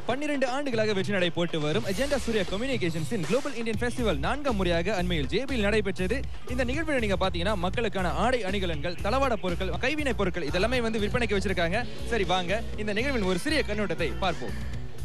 பன்னிரண்டு ஆண்டுகளாக வெற்றி நடை போட்டு வரும் அஜெண்டா சூர்யா கம்யூனிகேஷன்ஸின் குளோபல் இந்தியன் ஃபெஸ்டிவல் நான்காம் முறையாக அண்மையில் ஜேபியில் நடைபெற்றது இந்த நிகழ்வில் நீங்க பாத்தீங்கன்னா மக்களுக்கான ஆடை அணிகலன்கள் தளவாட பொருட்கள் கைவினை பொருட்கள் இதெல்லாமே வந்து விற்பனைக்கு வச்சிருக்காங்க சரி வாங்க இந்த நிகழ்வின் ஒரு சிறிய கண்ணோட்டத்தை பார்ப்போம்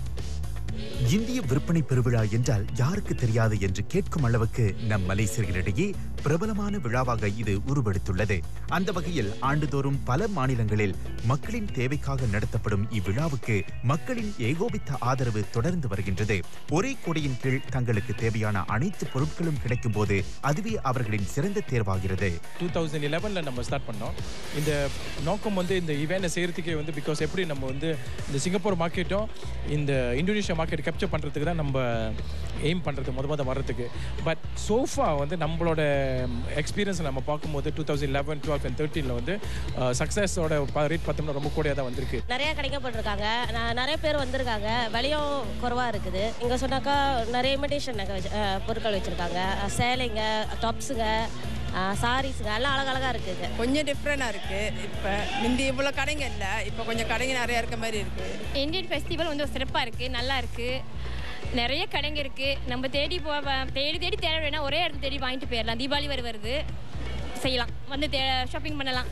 இந்திய விற்பனை பெருவிழா என்றால் யாருக்கு தெரியாது என்று கேட்கும் அளவுக்கு நம் மலேசியர்களிடையே பிரபலமான விழாவாக இது உருவெடுத்துள்ளது அந்த வகையில் ஆண்டுதோறும் பல மாநிலங்களில் மக்களின் தேவைக்காக நடத்தப்படும் இவ்விழாவுக்கு மக்களின் ஏகோபித்த ஆதரவு தொடர்ந்து வருகின்றது ஒரே கொடியின் கீழ் தங்களுக்கு தேவையான அனைத்து பொருட்களும் கிடைக்கும் போது அதுவே அவர்களின் சிறந்த தேர்வாகிறது டூ தௌசண்ட் லெவனில் நம்ம ஸ்டார்ட் பண்ணோம் இந்த நோக்கம் வந்து இந்த இவெண்ட்டை செய்கிறதுக்கே வந்து பிகாஸ் எப்படி நம்ம வந்து இந்த சிங்கப்பூர் மார்க்கெட்டும் இந்த இந்தோனேஷியா மார்க்கெட் கேப்சர் பண்ணுறதுக்கு தான் நம்ம எய்ம் பண்ணுறது முத முத வர்றதுக்கு பட் சோஃபா வந்து நம்மளோட எக்ஸ்பீரியன்ஸ் நம்ம பார்க்கும்போது two thousand eleven twelve and தேர்ட்டீனில் வந்து சக்ஸஸோட ரேட் பார்த்தோம்னா ரொம்ப கூடியாக தான் வந்திருக்கு நிறைய கிடைக்கப்பட்டிருக்காங்க ந- நிறைய பேர் வந்திருக்காங்க விலையும் குறைவாக இருக்குது இங்கே சொன்னாக்கா நிறைய இமிடேஷன் நகை வச்சு அஹ், பொருட்கள் வச்சுருக்காங்க சேலைங்க டாப்ஸுங்க சாரீஸுங்க எல்லாம் அழகழகாக இருக்குது கொஞ்சம் டிஃப்ரெண்டாக இருக்குது இப்போ முந்தி இவ்வளோ கடைங்க இல்லை இப்போ கொஞ்சம் கடைங்க நிறையா இருக்க மாதிரி இருக்குது இந்தியன் ஃபெஸ்டிவல் வந்து சிறப்பாக இருக்குது நல்லா இருக்குது நிறைய கடைங்க இருக்குது நம்ம தேடி போ தேடி தேடி தேட வேணா ஒரே இடத்துல தேடி வாங்கிட்டு போயிடலாம் தீபாவளி வரை வருது செய்யலாம் வந்து ஷாப்பிங் பண்ணலாம்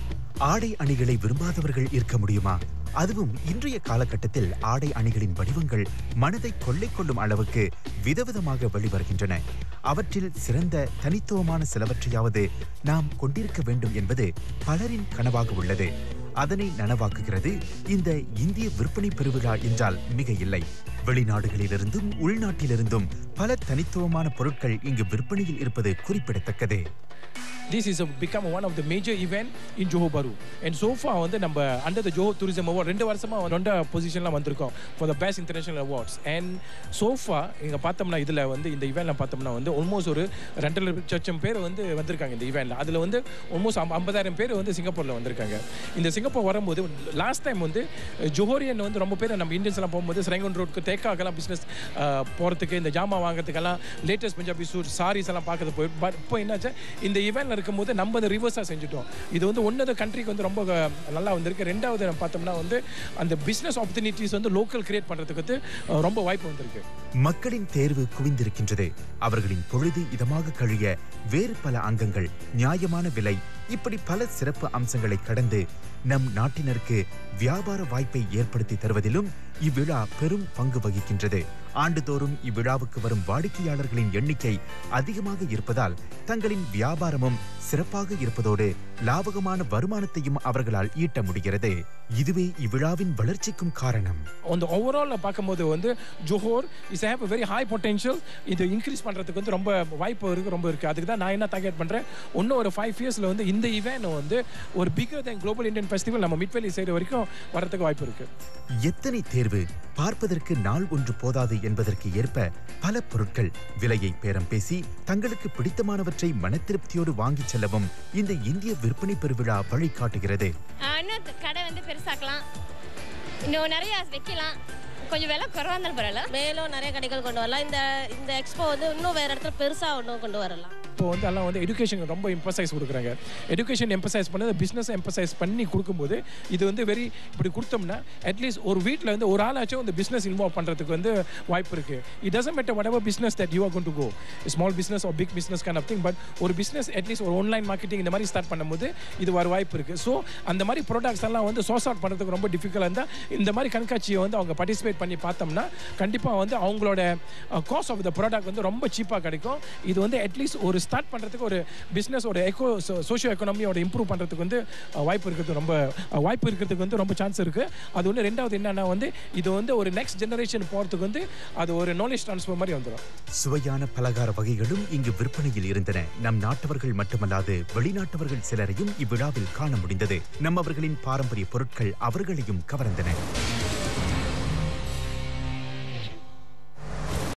ஆடை அணிகளை விரும்பாதவர்கள் இருக்க முடியுமா அதுவும் இன்றைய காலகட்டத்தில் ஆடை அணிகளின் வடிவங்கள் மனதை கொள்ளை கொள்ளும் அளவுக்கு விதவிதமாக வெளிவருகின்றன அவற்றில் சிறந்த தனித்துவமான சிலவற்றையாவது நாம் கொண்டிருக்க வேண்டும் என்பது பலரின் கனவாக உள்ளது அதனை நனவாக்குகிறது இந்த இந்திய விற்பனை பெருவிழா என்றால் மிக இல்லை வெளிநாடுகளிலிருந்தும் உள்நாட்டிலிருந்தும் பல தனித்துவமான பொருட்கள் இங்கு விற்பனையில் இருப்பது குறிப்பிடத்தக்கது this is a become one of the major event in Johor Bahru and so far வந்து நம்ம under the Johor Tourism Award ரெண்டு வருஷமா ரெண்டு பொசிஷன்லாம் வந்திருக்கோம் for the best international awards and so far இங்க பார்த்தோம்னா இதுல வந்து இந்த இவெண்ட்ல பார்த்தோம்னா வந்து ஆல்மோஸ்ட் ஒரு ரெண்டு லட்சம் பேர் வந்து வந்திருக்காங்க இந்த இவெண்ட்ல அதுல வந்து ஆல்மோஸ்ட் ஐம்பதாயிரம் பேர் வந்து சிங்கப்பூர்ல வந்திருக்காங்க இந்த சிங்கப்பூர் வரும்போது லாஸ்ட் டைம் வந்து ஜோஹோரியன் வந்து ரொம்ப பேர் நம்ம இந்தியன்ஸ் எல்லாம் போகும்போது ஸ்ரங்கன் ரோட்க்கு தேக்காக்கெல்லாம் பிஸ்னஸ் போகிறதுக்கு இந்த ஜாமான் வாங்குறதுக்கெல்லாம் லேட்டஸ்ட் பஞ்சாபி சூட் சாரீஸ் எல்லாம் பார்க்கறது போய் பட் இப்போ என்னாச்சு இந்த ஈவெண்ட்ல இருக்கும்போது நம்ம அதை ரிவர்ஸாக செஞ்சுட்டோம் இது வந்து ஒன்னது கண்ட்ரிக்கு வந்து ரொம்ப அஹ், நல்லா வந்திருக்கு ரெண்டாவது நம்ம பார்த்தோம்னா வந்து அந்த பிஸ்னஸ் ஆப்பர்ச்சுனிட்டிஸ் வந்து லோக்கல் கிரியேட் பண்ணுறதுக்கு வந்து அஹ், ரொம்ப வாய்ப்பு வந்திருக்கு மக்களின் தேர்வு குவிந்திருக்கின்றது அவர்களின் பொழுது இதமாக கழிய வேறு பல அங்கங்கள் நியாயமான விலை இப்படி பல சிறப்பு அம்சங்களை கடந்து நம் நாட்டினருக்கு வியாபார வாய்ப்பை ஏற்படுத்தி தருவதிலும் இவ்விழா பெரும் பங்கு வகிக்கின்றது ஆண்டுதோறும் இவ்விழாவுக்கு வரும் வாடிக்கையாளர்களின் எண்ணிக்கை அதிகமாக இருப்பதால் தங்களின் வியாபாரமும் சிறப்பாக இருப்பதோடு லாபகமான வருமானத்தையும் அவர்களால் ஈட்ட முடிகிறது இதுவே இவ்விழாவின் வளர்ச்சிக்கும் காரணம் அந்த ஓவரால் பார்க்கும்போது வந்து Johor is have very high potential இது இன்க்ரீஸ் பண்ணுறதுக்கு வந்து ரொம்ப வாய்ப்பு இருக்கு ரொம்ப இருக்குது அதுக்கு தான் நான் என்ன டார்கெட் பண்ணுறேன் இன்னும் ஒரு ஃபைவ் இயர்ஸில் வந்து இந்த ஈவெண்ட் வந்து ஒரு bigger then global Indian festival நம்ம மிட்வெளி செய்கிற வரைக்கும் வரதுக்கு வாய்ப்பு இருக்குது எத்தனை தேர்வு பார்ப்பதற்கு நாள் ஒன்று போதாது என்பதற்கு ஏற்ப பல பொருட்கள் விலையை பேரம் பேசி தங்களுக்கு பிடித்தமானவற்றை மனத்திருப்தியோடு வாங்கிச் செல்லவும் இந்த இந்திய விற்பனை பெருவிழா வழிகாட்டுகிறது இன்னும் கடை வந்து பெருசாக்கலாம் இன்னும் நிறைய வைக்கலாம் கொஞ்சம் விலை குறவாக இருந்தாலும் பரவாயில்ல மேலும் நிறைய கடைகள் கொண்டு வரலாம் இந்த இந்த எக்ஸ்போ வந்து இன்னும் வேறு இடத்துல பெருசாக ஒன்றும் கொண்டு வரலாம் இப்போ வந்து எல்லாம் வந்து எஜுகேஷன் ரொம்ப எம்பசைஸ் கொடுக்குறாங்க எஜுகேஷன் எம்பசைஸ் பண்ணது பிஸ்னஸ் எம்பசைஸ் பண்ணி கொடுக்கும்போது இது வந்து வெரி இப்படி கொடுத்தோம்னா அட்லீஸ்ட் ஒரு வீட்டில் வந்து ஒரு ஆளாச்சும் இந்த பிஸ்னஸ் இன்வால்வ் பண்ணுறதுக்கு வந்து வாய்ப்பு இருக்கு it doesn't matter whatever business that you are going to go small business or big business kind of thing but ஒரு பிஸ்னஸ் அட்லீஸ்ட் ஒரு ஆன்லைன் மார்க்கெட்டிங் இந்த மாதிரி ஸ்டார்ட் பண்ணும்போது இது வர வாய்ப்பு இருக்கு ஸோ அந்த மாதிரி ப்ராடக்ட்ஸ் எல்லாம் வந்து சோர்ஸ் அவுட் பண்ணுறதுக்கு ரொம்ப டிஃபிகல்ட் இருந்தால் இந்த மாதிரி கண்காட்சியை வந்து அவங்க பார்ட்டிசிபேட் பண்ணி பார்த்தோம்னா கண்டிப்பாக வந்து அவங்களோட காஸ்ட் ஆஃப் த ப்ராடக்ட் வந்து ரொம்ப சீப்பாக கிடைக்கும் இது வந்து அட்லீஸ்ட் ஒரு ஸ்டார்ட் பண்ணுறதுக்கு ஒரு பிஸ்னஸ் ஒரு எக்கோ சோஷியோ எக்கனாமியோட இம்ப்ரூவ் பண்ணுறதுக்கு வந்து அஹ், வாய்ப்பு இருக்கிறது ரொம்ப அஹ், வாய்ப்பு இருக்கிறதுக்கு வந்து ரொம்ப சான்ஸ் இருக்குது அது ஒன்று ரெண்டாவது என்னன்னா வந்து இது வந்து ஒரு நெக்ஸ்ட் ஜெனரேஷன் போகிறதுக்கு வந்து அது ஒரு நாலேஜ் ட்ரான்ஸ்ஃபர் மாதிரி வந்துடும் சுவையான பலகார வகைகளும் இங்கு விற்பனையில் இருந்தன நம் நாட்டவர்கள் மட்டுமல்லாது வெளிநாட்டவர்கள் சிலரையும் இவ்விழாவில் காண முடிந்தது நம்மவர்களின் பாரம்பரிய பொருட்கள் அவர்களையும் கவர்ந்தன